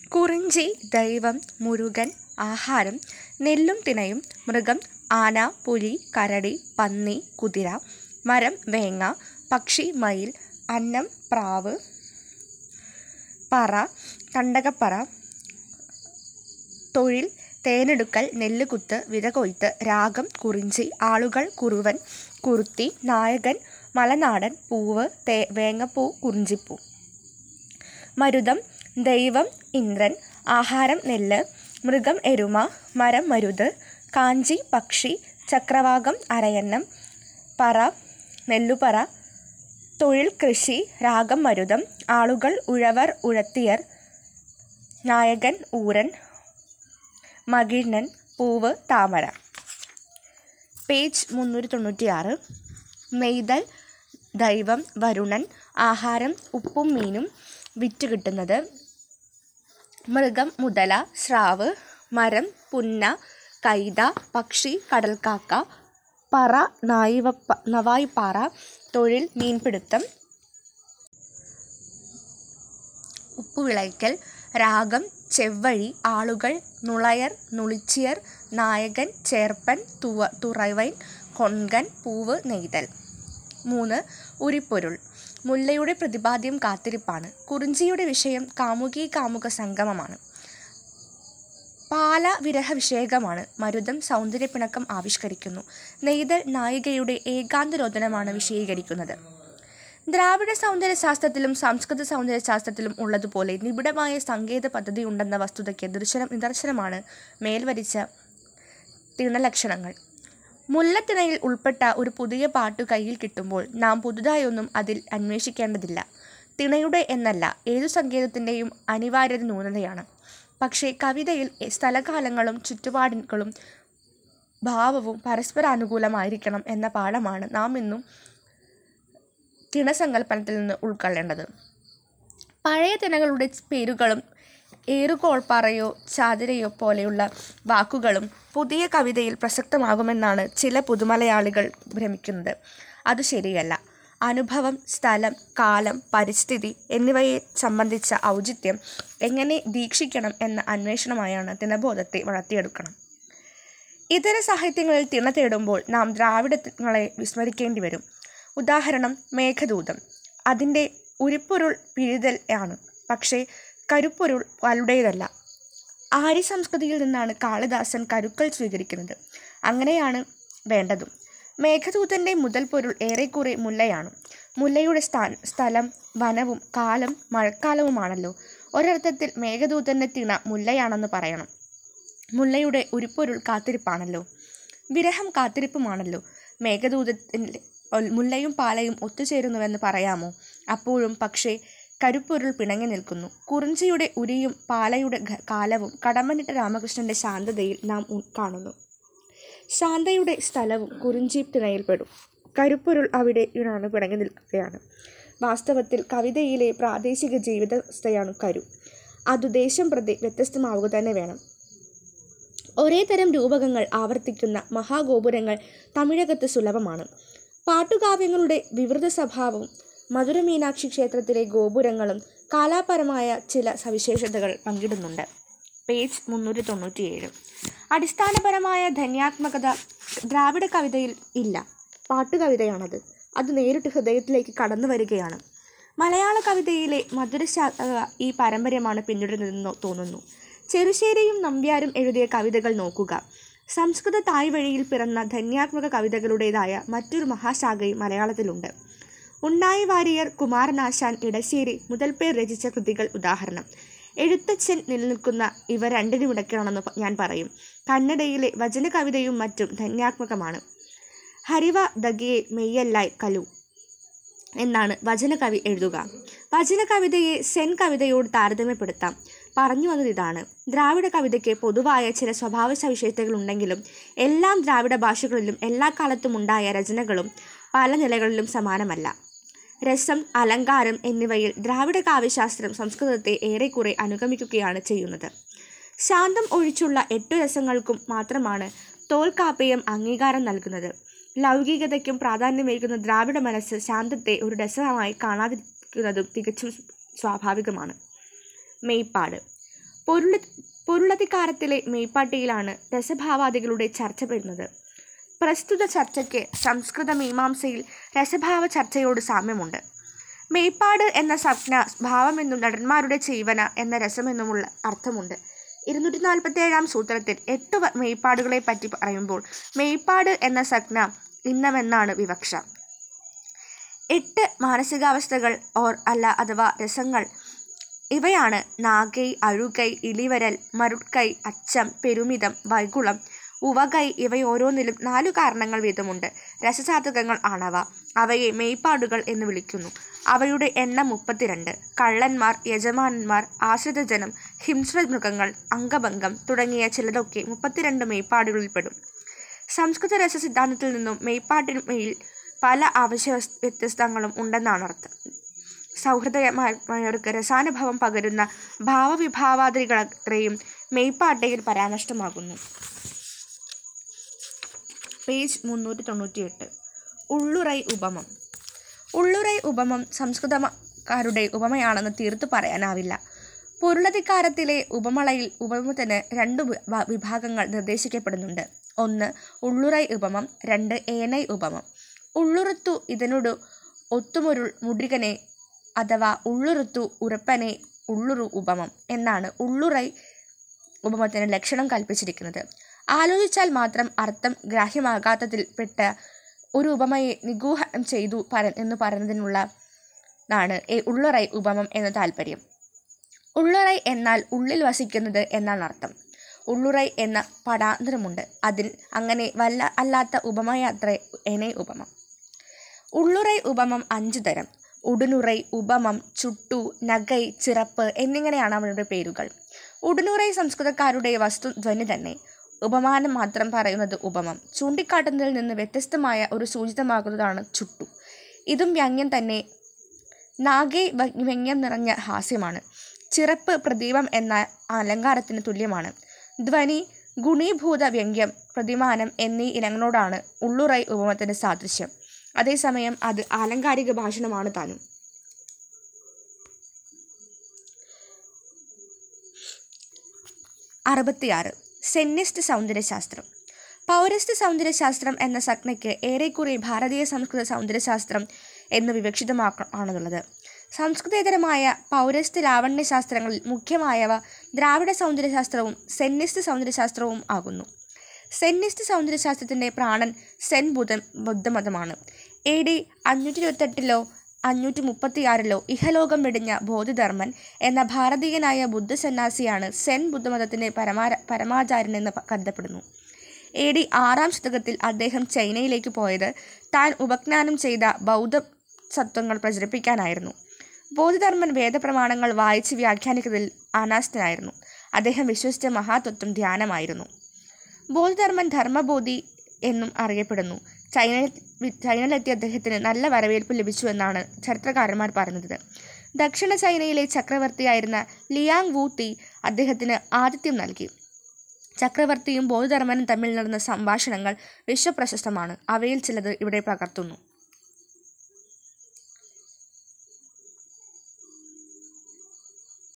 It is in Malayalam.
കുറിഞ്ചി ദൈവം മുരുകൻ ആഹാരം നെല്ലും തിനയും മൃഗം ആന പുലി കരടി പന്നി കുതിര മരം വേങ്ങ പക്ഷി മയിൽ അന്നം പ്രാവ് പറ കണ്ടകപ്പറ തൊഴിൽ തേനെടുക്കൽ നെല്ലുകുത്ത് വിതകൊയ്ത്ത് രാഗം കുറിഞ്ചി ആളുകൾ കുറുവൻ കുറുത്തി നായകൻ മലനാടൻ പൂവ് തേ വേങ്ങപ്പൂ കുറിഞ്ചിപ്പൂ മരുതം ദൈവം ഇന്ദ്രൻ ആഹാരം നെല്ല് മൃഗം എരുമ മരം മരുത് കാഞ്ചി പക്ഷി ചക്രവാകം അരയന്നം പറ നെല്ലുപറ തൊഴിൽ കൃഷി രാഗം മരുതം ആളുകൾ ഉഴവർ ഉഴത്തിയർ നായകൻ ഊരൻ മകിഴ്നൻ പൂവ് താമര പേജ് മുന്നൂറ്റി തൊണ്ണൂറ്റിയാറ് നെയ്തൽ ദൈവം വരുണൻ ആഹാരം ഉപ്പും മീനും വിറ്റ് കിട്ടുന്നത് മൃഗം മുതല സ്രാവ് മരം പുന്ന കൈത പക്ഷി കടൽക്കാക്ക പറ നായിവപ്പ നവായിപ്പാറ തൊഴിൽ മീൻപിടുത്തം ഉപ്പുവിളയ്ക്കൽ രാഗം ചെവ്വഴി ആളുകൾ നുളയർ നുളിച്ചിയർ നായകൻ ചേർപ്പൻ തുവ തുറവൈൻ കൊൺകൻ പൂവ് നെയ്തൽ മൂന്ന് ഉരിപ്പൊരുൾ മുല്ലയുടെ പ്രതിപാദ്യം കാത്തിരിപ്പാണ് കുറിഞ്ചിയുടെ വിഷയം കാമുകി കാമുക സംഗമമാണ് പാല വിരഹ വിഷയകമാണ് മരുതം സൗന്ദര്യപ്പിണക്കം ആവിഷ്കരിക്കുന്നു നെയ്തൽ നായികയുടെ ഏകാന്തരോധനമാണ് വിശദീകരിക്കുന്നത് ദ്രാവിഡ സൗന്ദര്യശാസ്ത്രത്തിലും സംസ്കൃത സൗന്ദര്യശാസ്ത്രത്തിലും ഉള്ളതുപോലെ നിബിഡമായ സങ്കേത പദ്ധതിയുണ്ടെന്ന വസ്തുതയ്ക്ക് ദർശനം നിദർശനമാണ് മേൽവരിച്ച തിണലക്ഷണങ്ങൾ മുല്ലത്തിണയിൽ ഉൾപ്പെട്ട ഒരു പുതിയ പാട്ട് കയ്യിൽ കിട്ടുമ്പോൾ നാം പുതുതായൊന്നും അതിൽ അന്വേഷിക്കേണ്ടതില്ല തിണയുടെ എന്നല്ല ഏതു സങ്കേതത്തിൻ്റെയും അനിവാര്യത ന്യൂനതയാണ് പക്ഷേ കവിതയിൽ സ്ഥലകാലങ്ങളും ചുറ്റുപാടുകളും ഭാവവും പരസ്പരാനുകൂലമായിരിക്കണം എന്ന പാഠമാണ് നാം ഇന്നും തിണസങ്കല്പനത്തിൽ നിന്ന് ഉൾക്കൊള്ളേണ്ടത് പഴയ തിണകളുടെ പേരുകളും ഏറുകോൾപ്പാറയോ ചാതിരയോ പോലെയുള്ള വാക്കുകളും പുതിയ കവിതയിൽ പ്രസക്തമാകുമെന്നാണ് ചില പുതുമലയാളികൾ ഭ്രമിക്കുന്നത് അത് ശരിയല്ല അനുഭവം സ്ഥലം കാലം പരിസ്ഥിതി എന്നിവയെ സംബന്ധിച്ച ഔചിത്യം എങ്ങനെ ദീക്ഷിക്കണം എന്ന അന്വേഷണമായാണ് തിണബോധത്തെ വളർത്തിയെടുക്കണം ഇതര സാഹിത്യങ്ങളിൽ തിണ തേടുമ്പോൾ നാം ദ്രാവിഡങ്ങളെ വിസ്മരിക്കേണ്ടി വരും ഉദാഹരണം മേഘദൂതം അതിൻ്റെ ഉരുപ്പൊരുൾ പിഴുതൽ ആണ് പക്ഷേ കരുപ്പൊരുൾ പലുടേതല്ല ആര്യ സംസ്കൃതിയിൽ നിന്നാണ് കാളിദാസൻ കരുക്കൾ സ്വീകരിക്കുന്നത് അങ്ങനെയാണ് വേണ്ടതും മേഘദൂതൻ്റെ മുതൽ പൊരുൾ ഏറെക്കുറെ മുല്ലയാണ് മുല്ലയുടെ സ്ഥാ സ്ഥലം വനവും കാലം മഴക്കാലവുമാണല്ലോ ഒരർത്ഥത്തിൽ മേഘദൂതൻ്റെ തിണ മുല്ലയാണെന്ന് പറയണം മുല്ലയുടെ ഉരുപ്പൊരുൾ കാത്തിരിപ്പാണല്ലോ വിരഹം കാത്തിരിപ്പുമാണല്ലോ മേഘദൂതത്തിൻ്റെ മുല്ലയും പാലയും ഒത്തുചേരുന്നുവെന്ന് പറയാമോ അപ്പോഴും പക്ഷേ കരുപ്പൊരുൾ പിണങ്ങി നിൽക്കുന്നു കുറിഞ്ചിയുടെ ഉരിയും പാലയുടെ കാലവും കടമ്പനിട്ട രാമകൃഷ്ണന്റെ ശാന്തതയിൽ നാം കാണുന്നു ശാന്തയുടെ സ്ഥലവും കുറിഞ്ചി തിണയിൽപ്പെടും കരുപ്പൊരുൾ അവിടെ ഇണാണ് പിണങ്ങി നിൽക്കുകയാണ് വാസ്തവത്തിൽ കവിതയിലെ പ്രാദേശിക ജീവിതാവസ്ഥയാണ് കരു അതു ദേശം പ്രതി വ്യത്യസ്തമാവുക തന്നെ വേണം ഒരേ തരം രൂപകങ്ങൾ ആവർത്തിക്കുന്ന മഹാഗോപുരങ്ങൾ തമിഴകത്ത് സുലഭമാണ് പാട്ടുകാവ്യങ്ങളുടെ വിവൃത സ്വഭാവവും മധുര മീനാക്ഷി ക്ഷേത്രത്തിലെ ഗോപുരങ്ങളും കാലാപരമായ ചില സവിശേഷതകൾ പങ്കിടുന്നുണ്ട് പേജ് മുന്നൂറ്റി തൊണ്ണൂറ്റിയേഴ് അടിസ്ഥാനപരമായ ധന്യാത്മകത ദ്രാവിഡ കവിതയിൽ ഇല്ല പാട്ടുകവിതയാണത് അത് നേരിട്ട് ഹൃദയത്തിലേക്ക് കടന്നു വരികയാണ് മലയാള കവിതയിലെ മധുരശാ ഈ പാരമ്പര്യമാണ് പിന്തുടരുന്നതെന്ന് തോന്നുന്നു ചെറുശ്ശേരിയും നമ്പ്യാരും എഴുതിയ കവിതകൾ നോക്കുക സംസ്കൃത തായ് വഴിയിൽ പിറന്ന ധന്യാത്മക കവിതകളുടേതായ മറ്റൊരു മഹാശാഖയും മലയാളത്തിലുണ്ട് ഉണ്ണായി വാരിയർ കുമാരനാശാൻ ഇടശ്ശേരി മുതൽപേർ രചിച്ച കൃതികൾ ഉദാഹരണം എഴുത്തച്ഛൻ നിലനിൽക്കുന്ന ഇവ രണ്ടിനുമിടയ്ക്കാണെന്ന് ഞാൻ പറയും കന്നഡയിലെ വചന കവിതയും മറ്റും ധന്യാത്മകമാണ് ഹരിവ ദഗിയെ മെയ്യല്ലായ് കലു എന്നാണ് വചനകവി എഴുതുക വചന കവിതയെ സെൻ കവിതയോട് താരതമ്യപ്പെടുത്താം പറഞ്ഞു വന്നത് ഇതാണ് ദ്രാവിഡ കവിതയ്ക്ക് പൊതുവായ ചില സ്വഭാവ സവിശേഷതകളുണ്ടെങ്കിലും എല്ലാം ദ്രാവിഡ ഭാഷകളിലും എല്ലാ കാലത്തും ഉണ്ടായ രചനകളും പല നിലകളിലും സമാനമല്ല രസം അലങ്കാരം എന്നിവയിൽ ദ്രാവിഡ കാവ്യശാസ്ത്രം സംസ്കൃതത്തെ ഏറെക്കുറെ അനുഗമിക്കുകയാണ് ചെയ്യുന്നത് ശാന്തം ഒഴിച്ചുള്ള എട്ടു രസങ്ങൾക്കും മാത്രമാണ് തോൽക്കാപ്പയം അംഗീകാരം നൽകുന്നത് ലൗകികതയ്ക്കും പ്രാധാന്യമേകുന്ന ദ്രാവിഡ മനസ്സ് ശാന്തത്തെ ഒരു രസമായി കാണാതിരിക്കുന്നതും തികച്ചും സ്വാഭാവികമാണ് മെയ്പ്പാട് പൊരുള പൊരുളധികാരത്തിലെ മേപ്പാട്ടിയിലാണ് രസഭാവാദികളുടെ ചർച്ച വരുന്നത് പ്രസ്തുത ചർച്ചയ്ക്ക് സംസ്കൃത മീമാംസയിൽ രസഭാവ ചർച്ചയോട് സാമ്യമുണ്ട് മേപ്പാട് എന്ന സംജ്ഞ ഭാവമെന്നും നടന്മാരുടെ ജീവന എന്ന രസമെന്നുമുള്ള അർത്ഥമുണ്ട് ഇരുന്നൂറ്റി നാൽപ്പത്തി ഏഴാം സൂത്രത്തിൽ എട്ട് വ- മേയ്പ്പാടുകളെ പറ്റി പറയുമ്പോൾ മേയ്പ്പാട് എന്ന സംജ്ഞ ഇന്നമെന്നാണ് വിവക്ഷ എട്ട് മാനസികാവസ്ഥകൾ ഓർ അല്ല അഥവാ രസങ്ങൾ ഇവയാണ് നാഗൈ അഴുകൈ ഇളിവരൽ മരുട്കൈ അച്ചം പെരുമിതം വൈകുളം ഉവകൈ ഇവയോരോന്നിലും നാലു കാരണങ്ങൾ വീതമുണ്ട് രസസാധകങ്ങൾ ആണവ അവയെ മെയ്പ്പാടുകൾ എന്ന് വിളിക്കുന്നു അവയുടെ എണ്ണം മുപ്പത്തിരണ്ട് കള്ളന്മാർ യജമാനന്മാർ ആശ്രിതജനം ഹിംസ്ര മൃഗങ്ങൾ അംഗഭംഗം തുടങ്ങിയ ചിലതൊക്കെ മുപ്പത്തിരണ്ട് മെയ്പ്പാടുകളിൽപ്പെടും സംസ്കൃത രസ സിദ്ധാന്തത്തിൽ നിന്നും മെയ്പ്പാട്ടിന് മേൽ പല ആവശ്യ വ്യത്യസ്തങ്ങളും ഉണ്ടെന്നാണ് അർത്ഥം സൗഹൃദമായവർക്ക് രസാനുഭവം പകരുന്ന ഭാവവിഭാവാദികളത്രയും മെയ്പ്പാട്ടയിൽ പരാമർശമാകുന്നു പേജ് മുന്നൂറ്റി തൊണ്ണൂറ്റിയെട്ട് ഉള്ളുറൈ ഉപമം ഉള്ളുറൈ ഉപമം സംസ്കൃതക്കാരുടെ ഉപമയാണെന്ന് തീർത്തു പറയാനാവില്ല പൊരുളധികാരത്തിലെ ഉപമളയിൽ ഉപമത്തിന് രണ്ട് വിഭ- വിഭാഗങ്ങൾ നിർദ്ദേശിക്കപ്പെടുന്നുണ്ട് ഒന്ന് ഉള്ളുറൈ ഉപമം രണ്ട് ഏനൈ ഉപമം ഉള്ളുറുത്തു ഇതിനോട് ഒത്തുമൊരുൾ മുടികനെ അഥവാ ഉള്ളുറുത്തു ഉറപ്പനെ ഉള്ളുറു ഉപമം എന്നാണ് ഉള്ളുറൈ ഉപമത്തിന് ലക്ഷണം കൽപ്പിച്ചിരിക്കുന്നത് ആലോചിച്ചാൽ മാത്രം അർത്ഥം ഗ്രാഹ്യമാകാത്തതിൽപ്പെട്ട ഒരു ഉപമയെ നിഗൂഹനം ചെയ്തു പറ എന്ന് പറയുന്നതിനുള്ള ാണ് ഉള്ളുറൈ ഉപമം എന്ന താല്പര്യം ഉള്ളുറൈ എന്നാൽ ഉള്ളിൽ വസിക്കുന്നത് എന്നാണ് അർത്ഥം ഉള്ളുറൈ എന്ന പടാന്തരമുണ്ട് അതിൽ അങ്ങനെ വല്ല അല്ലാത്ത ഉപമയാത്രേ എനെ ഉപമം ഉള്ളുറൈ ഉപമം അഞ്ചു തരം ഉടുനുറൈ ഉപമം ചുട്ടു നഗൈ ചിറപ്പ് എന്നിങ്ങനെയാണ് അവരുടെ പേരുകൾ ഉടുനുറൈ സംസ്കൃതക്കാരുടെ വസ്തുധ്വനി തന്നെ ഉപമാനം മാത്രം പറയുന്നത് ഉപമം ചൂണ്ടിക്കാട്ടുന്നതിൽ നിന്ന് വ്യത്യസ്തമായ ഒരു സൂചിതമാകുന്നതാണ് ചുട്ടു ഇതും വ്യംഗ്യം തന്നെ നാഗൈ വ- വ്യംഗ്യം നിറഞ്ഞ ഹാസ്യമാണ് ചിറപ്പ് പ്രദീപം എന്ന അലങ്കാരത്തിന് തുല്യമാണ് ധ്വനി ഗുണീഭൂത വ്യംഗ്യം പ്രതിമാനം എന്നീ ഇനങ്ങളോടാണ് ഉള്ളുറൈ ഉപമത്തിന്റെ സാദൃശ്യം അതേസമയം അത് ആലങ്കാരിക ഭാഷണമാണ് താനും അറുപത്തിയാറ് സെന്നിസ്റ്റ് സൗന്ദര്യശാസ്ത്രം പൗരസ്ത്യ സൗന്ദര്യശാസ്ത്രം എന്ന സംജ്ഞയ്ക്ക് ഏറെക്കുറെ ഭാരതീയ സംസ്കൃത സൗന്ദര്യശാസ്ത്രം എന്ന് വിവക്ഷിതമാണുള്ളത് സംസ്കൃതേതരമായ പൗരസ്ത്യ ലാവണ്യശാസ്ത്രങ്ങളിൽ മുഖ്യമായവ ദ്രാവിഡ സൗന്ദര്യശാസ്ത്രവും സെന്നിസ്റ്റ് സൗന്ദര്യശാസ്ത്രവും ആകുന്നു സെന്നിസ്റ്റ് സൗന്ദര്യശാസ്ത്രത്തിൻ്റെ പ്രാണൻ സെൻ ബുദ്ധ ബുദ്ധമതമാണ് എ ഡി അഞ്ഞൂറ്റി ഇരുപത്തെട്ടിലോ അഞ്ഞൂറ്റി മുപ്പത്തിയാറിലോ ഇഹലോകം വെടിഞ്ഞ ബോധിധർമ്മൻ എന്ന ഭാരതീയനായ ബുദ്ധ സന്യാസിയാണ് സെൻ ബുദ്ധമതത്തിൻ്റെ പരമാ പരമാചാര്യനെന്ന് പ- കരുതപ്പെടുന്നു എ ഡി ആറാം ശതകത്തിൽ അദ്ദേഹം ചൈനയിലേക്ക് പോയത് താൻ ഉപജ്ഞാനം ചെയ്ത ബൗദ്ധ സത്വങ്ങൾ പ്രചരിപ്പിക്കാനായിരുന്നു ബോധിധർമ്മൻ വേദപ്രമാണങ്ങൾ വായിച്ച് വ്യാഖ്യാനിക്കുന്നതിൽ അനാസ്ഥനായിരുന്നു അദ്ദേഹം വിശ്വസിച്ച മഹാതത്വം ധ്യാനമായിരുന്നു ബോധിധർമ്മൻ ധർമ്മബോധി എന്നും അറിയപ്പെടുന്നു ചൈനയിൽ വി- ചൈനയിലെത്തിയ അദ്ദേഹത്തിന് നല്ല വരവേൽപ്പ് ലഭിച്ചു എന്നാണ് ചരിത്രകാരന്മാർ പറയുന്നത് ദക്ഷിണ ചൈനയിലെ ചക്രവർത്തിയായിരുന്ന ലിയാങ് വു തി അദ്ദേഹത്തിന് ആതിഥ്യം നൽകി ചക്രവർത്തിയും ബോധിധർമ്മനും തമ്മിൽ നടന്ന സംഭാഷണങ്ങൾ വിശ്വപ്രശസ്തമാണ് അവയിൽ ചിലത് ഇവിടെ പകർത്തുന്നു